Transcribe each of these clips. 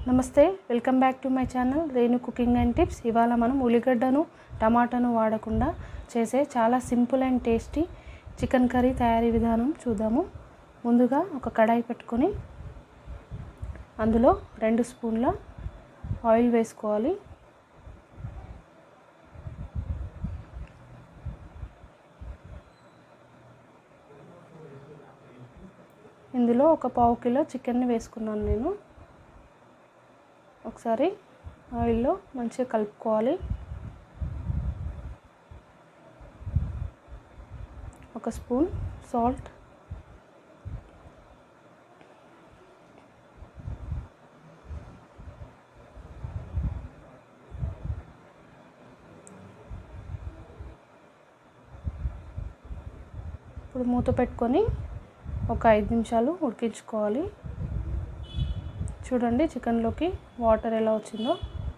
నమస్తే welcome back to my channel Renu cooking and tips ఇవాళ మనం ఉల్లిగడ్డను టమాటాను వాడకుండా చేసే చాలా simple and tasty chicken curry తయారీ విధానం చూద్దాము ముందుగా ఒక కడాయి పెట్టుకొని అందులో రెండు స్పూన్ల ఆయిల్ వేసుకోవాలి ఇందులో ఒక పావు కిలో చికెన్ని వేసుకున్నాను నేను ఒకసారి ఆయిల్లో మంచిగా కలుపుకోవాలి ఒక స్పూన్ సాల్ట్ ఇప్పుడు మూత పెట్టుకొని ఒక ఐదు నిమిషాలు ఉడికించుకోవాలి చూడండి చికెన్లోకి వాటర్ ఎలా వచ్చిందో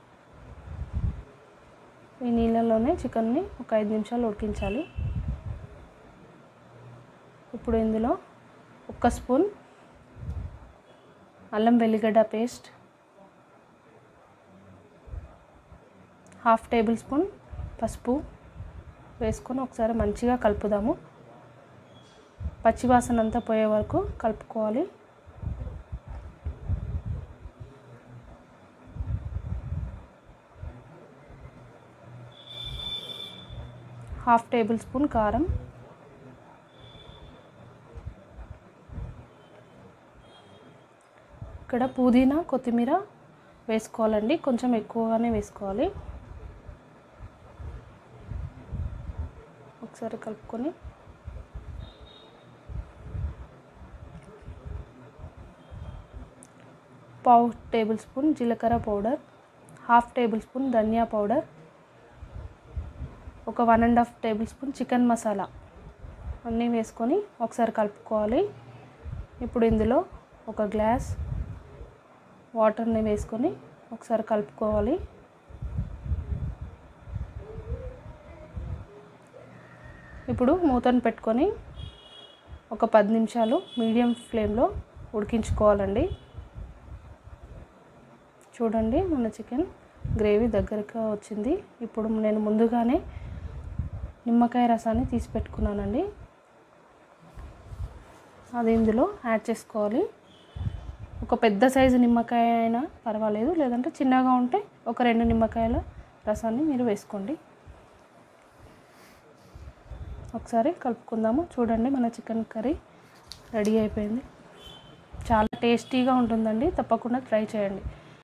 ఈ నీళ్ళలోనే చికెన్ని ఒక ఐదు నిమిషాలు ఉడికించాలి ఇప్పుడు ఇందులో ఒక్క స్పూన్ అల్లం వెల్లిగడ్డ పేస్ట్ హాఫ్ టేబుల్ స్పూన్ పసుపు వేసుకొని ఒకసారి మంచిగా కలుపుదాము పచ్చివాసన అంతా పోయే వరకు కలుపుకోవాలి హాఫ్ టేబుల్ స్పూన్ కారం ఇక్కడ పుదీనా కొత్తిమీర వేసుకోవాలండి కొంచెం ఎక్కువగానే వేసుకోవాలి ఒకసారి కలుపుకొని పావు టేబుల్ స్పూన్ జీలకర్ర పౌడర్ హాఫ్ టేబుల్ స్పూన్ ధనియా పౌడర్ ఒక one and half tablespoon chicken masala అన్నీ వేసుకొని ఒకసారి కలుపుకోవాలి ఇప్పుడు ఇందులో ఒక గ్లాస్ వాటర్ని వేసుకొని ఒకసారి కలుపుకోవాలి ఇప్పుడు మూతను పెట్టుకొని ఒక పది నిమిషాలు మీడియం ఫ్లేమ్లో ఉడికించుకోవాలండి చూడండి మన చికెన్ గ్రేవీ దగ్గరగా వచ్చింది ఇప్పుడు నేను ముందుగానే నిమ్మకాయ రసాన్ని తీసి పెట్టుకున్నానండి అది ఇందులో యాడ్ చేసుకోవాలి ఒక పెద్ద సైజు నిమ్మకాయ అయినా పర్వాలేదు లేదంటే చిన్నగా ఉంటే ఒక రెండు నిమ్మకాయల రసాన్ని మీరు వేసుకోండి ఒకసారి కలుపుకుందాము చూడండి మన చికెన్ కర్రీ రెడీ అయిపోయింది చాలా టేస్టీగా ఉంటుందండి తప్పకుండా ట్రై చేయండి